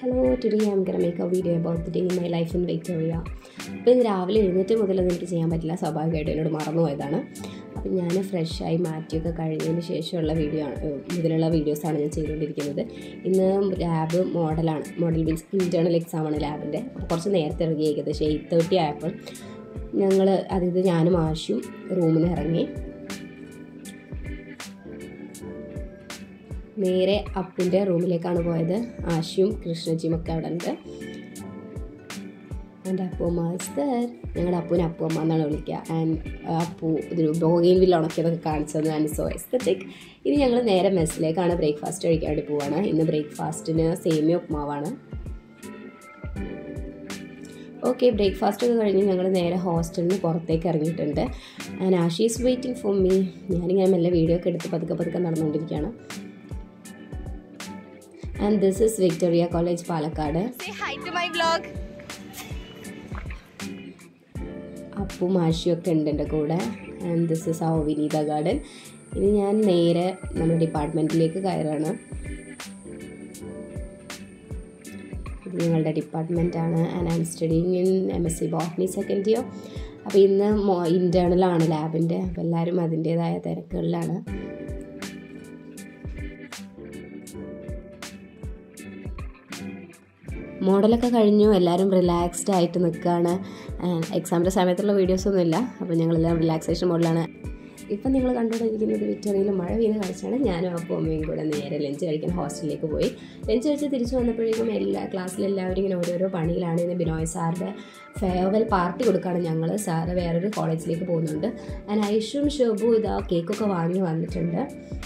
Hello today I am gonna make a video about the day in my life in Victoria അപ്പോൾ ഇന്ന് രാവിലെ എഴുന്നേറ്റ് മുതലൊന്നും എനിക്ക് ചെയ്യാൻ പറ്റില്ല സ്വാഭാവികമായിട്ടും എന്നോട് മറന്നുപോയതാണ് അപ്പം ഞാൻ ഫ്രഷായി മാറ്റിയൊക്കെ കഴിഞ്ഞതിന് ശേഷമുള്ള വീഡിയോ ആണ് ഏഹ് മുതലുള്ള വീഡിയോസാണ് ഞാൻ ചെയ്തുകൊണ്ടിരിക്കുന്നത് ഇന്ന് ലാബ് മോഡലാണ് മോഡൽ മീൻസ് ഇൻറ്റേർണൽ എക്സാമാണ് ലാബിൻ്റെ അപ്പോൾ കുറച്ച് നേരത്തെ ഇറങ്ങി ഏകദേശം എയ്റ്റ് തേർട്ടി ആയപ്പോൾ ഞങ്ങൾ അതായത് ഞാനും ആശും റൂമിൽ നിന്ന് ഇറങ്ങി നേരെ അപ്പുൻ്റെ റൂമിലേക്കാണ് പോയത് ആശയും കൃഷ്ണജിയും ഒക്കെ അവിടെ ഉണ്ട് എൻ്റെ അപ്പു മാസ്റ്റർ ഞങ്ങളുടെ അപ്പുവിനെ അപ്പു അമ്മ എന്നാണ് വിളിക്കുക ആൻഡ് അപ്പു ഇതൊരു ബോഗെയിൻ വില്ല ഉണക്കിയതൊക്കെ കാണിച്ചത് ആൻഡ് സോ എസ്തറ്റിക് ഇനി ഞങ്ങൾ നേരെ മെസ്സിലേക്കാണ് ബ്രേക്ക്ഫാസ്റ്റ് കഴിക്കാൻ വേണ്ടി പോവാണ് ഇന്ന് ബ്രേക്ക്ഫാസ്റ്റിന് സേമിയ ഉപ്മാവാണ് ഓക്കെ ബ്രേക്ക്ഫാസ്റ്റ് ഒക്കെ കഴിഞ്ഞ് ഞങ്ങൾ നേരെ ഹോസ്റ്റലിൽ നിന്ന് പുറത്തേക്ക് ഇറങ്ങിയിട്ടുണ്ട് and Ashi is waiting for me ഞാനിങ്ങനെ മെല്ലെ വീഡിയോ ഒക്കെ എടുത്ത് പതുക്കെ പതുക്കെ നടന്നുകൊണ്ടിരിക്കുകയാണ് and this is Victoria college Palakkad Say hi to my vlog. Appu മാഷിയൊക്കെ ഉണ്ട് എൻ്റെ കൂടെ ആൻഡ് ദിസ് ഇസ് ആ വിനീത ഗാർഡൻ ഇനി ഞാൻ നേരെ നമ്മുടെ ഡിപ്പാർട്ട്മെൻറ്റിലേക്ക് കയറാണ് ഇത് ഞങ്ങളുടെ ഡിപ്പാർട്ട്മെൻറ്റാണ് and I am studying in M S C botany second year അപ്പോൾ ഇന്ന് മോ ഇൻറ്റേർണലാണ് ലാബിൻ്റെ അപ്പോൾ എല്ലാവരും അതിൻ്റേതായ തിരക്കുകളിലാണ് മോഡലൊക്കെ കഴിഞ്ഞു എല്ലാവരും റിലാക്സ്ഡ് ആയിട്ട് നിൽക്കുകയാണ് എക്സാമിൻ്റെ സമയത്തുള്ള വീഡിയോസൊന്നുമില്ല അപ്പോൾ ഞങ്ങളെല്ലാം റിലാക്സേഷൻ മോഡിലാണ് ഇപ്പം നിങ്ങൾ കണ്ടുകൊണ്ടിരിക്കുന്നത് വിക്ടോറിയയിൽ മഴ പെയ്യുന്ന കാഴ്ചയാണ് ഞാനും അപ്പോൾ അമ്മയും കൂടെ നേരെ ലഞ്ച് കഴിക്കാൻ ഹോസ്റ്റലിലേക്ക് പോയി ലഞ്ച് കഴിച്ച് തിരിച്ചു വന്നപ്പോഴേക്കും എല്ലാ ക്ലാസ്സിലെല്ലാവരും ഇങ്ങനെ ഓരോരോ പണിയിലാണ് ഇന്ന് ബിനോയ് സാറിൻ്റെ ഫെയർവെൽ പാർട്ടി കൊടുക്കുകയാണ് ഞങ്ങൾ സാറ് വേറൊരു കോളേജിലേക്ക് പോകുന്നുണ്ട് ആൻഡ് ഐഷും ഷോബു ഇതാ കേക്കൊക്കെ വാങ്ങി വന്നിട്ടുണ്ട്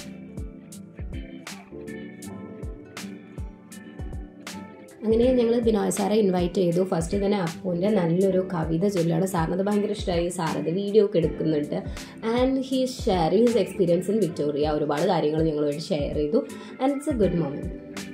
അങ്ങനെ ഞങ്ങൾ ബിനോയ് സാറെ ഇൻവൈറ്റ് ചെയ്തു ഫസ്റ്റ് തന്നെ അപ്പൂൻ്റെ നല്ലൊരു കവിത ചൊല്ലാണ് സാറിനത് ഭയങ്കര ഇഷ്ടമായി സാറത് വീഡിയോ ഒക്കെ എടുക്കുന്നുണ്ട് and he sharing his experience in Victoria ഒരുപാട് കാര്യങ്ങൾ ഞങ്ങളുമായിട്ട് ഷെയർ ചെയ്തു and it's a good moment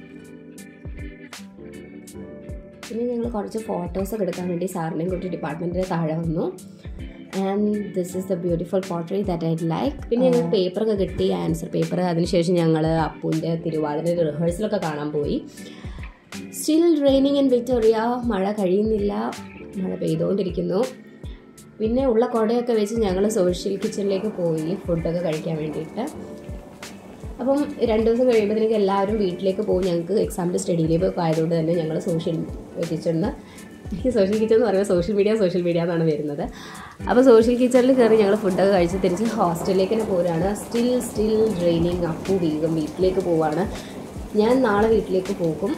പിന്നെ ഞങ്ങൾ കുറച്ച് ഫോട്ടോസൊക്കെ എടുക്കാൻ വേണ്ടി സാറിനെയും കൂട്ടി ഡിപ്പാർട്ട്മെൻറ്റിൻ്റെ താഴെ വന്നു and this is the beautiful portrait that I like പിന്നെ ഞങ്ങൾ പേപ്പറൊക്കെ കിട്ടി ആൻസർ പേപ്പർ അതിനുശേഷം ഞങ്ങൾ അപ്പൂൻ്റെ തിരുവാതിര റിഹേഴ്സലൊക്കെ കാണാൻ പോയി സ്റ്റിൽ റെയിനിങ് ഇൻ വിക്ടോറിയ മഴ കഴിയുന്നില്ല മഴ പെയ്തുകൊണ്ടിരിക്കുന്നു പിന്നെ ഉള്ള കുടയൊക്കെ വെച്ച് ഞങ്ങൾ സോഷ്യൽ കിച്ചണിലേക്ക് പോയി ഫുഡൊക്കെ കഴിക്കാൻ വേണ്ടിയിട്ട് അപ്പം രണ്ട് ദിവസം കഴിയുമ്പോഴത്തേക്ക് എല്ലാവരും വീട്ടിലേക്ക് പോകും ഞങ്ങൾക്ക് എക്സാമിൻ്റെ സ്റ്റഡി ലീവ് ഒക്കെ ആയതുകൊണ്ട് തന്നെ ഞങ്ങൾ സോഷ്യൽ കിച്ചണിൽ ഈ സോഷ്യൽ കിച്ചൺ എന്ന് പറയുമ്പോൾ സോഷ്യൽ മീഡിയ സോഷ്യൽ മീഡിയ എന്നാണ് വരുന്നത് അപ്പോൾ സോഷ്യൽ കിച്ചണിൽ കയറി ഞങ്ങൾ ഫുഡൊക്കെ കഴിച്ച് തിരിച്ച് ഹോസ്റ്റലിലേക്ക് തന്നെ പോരാണ് സ്റ്റിൽ സ്റ്റിൽ ഡ്രെയിനിങ് അപ്പു വീഗം വീട്ടിലേക്ക് പോവാണ് ഞാൻ നാളെ വീട്ടിലേക്ക് പോകും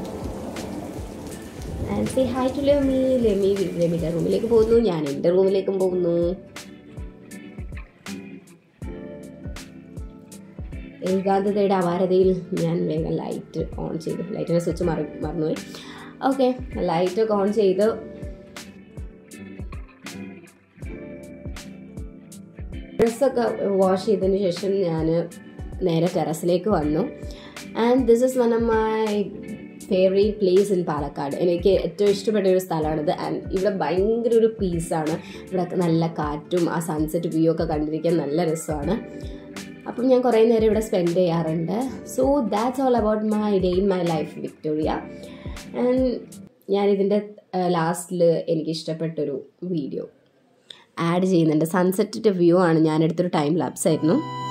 and say hi to Lemi Lemi ലെമിയുടെ റൂമിലേക്ക് പോകുന്നു ഞാൻ എൻ്റെ റൂമിലേക്കും പോകുന്നു ഏകാന്തതയുടെ അപാരതയിൽ ഞാൻ വേഗം ലൈറ്റ് ഓൺ ചെയ്തു ലൈറ്റിൻ്റെ സ്വിച്ച് മറി മറന്നുപോയി ഓക്കെ ലൈറ്റൊക്കെ ഓൺ ചെയ്ത് ഡ്രസ്സൊക്കെ വാഷ് ചെയ്തതിന് ശേഷം ഞാൻ നേരെ ടെറസിലേക്ക് വന്നു and this is one of my favourite place in Palakkad എനിക്ക് ഏറ്റവും ഇഷ്ടപ്പെട്ട ഒരു സ്ഥലമാണിത് ആൻഡ് ഇവിടെ ഭയങ്കര ഒരു പീസാണ് ഇവിടെ നല്ല കാറ്റും ആ സൺസെറ്റ് വ്യൂ ഒക്കെ കണ്ടിരിക്കാൻ നല്ല രസമാണ് അപ്പം ഞാൻ കുറേ നേരം ഇവിടെ സ്പെൻഡ് ചെയ്യാറുണ്ട് so that's all about my day in my life Victoria and ഞാനിതിൻ്റെ ലാസ്റ്റിൽ എനിക്ക് ഇഷ്ടപ്പെട്ടൊരു വീഡിയോ ആഡ് ചെയ്യുന്നുണ്ട് സൺസെറ്റിൻ്റെ വ്യൂ ആണ് ഞാനെടുത്തൊരു ടൈം ലാപ്സ് ആയിരുന്നു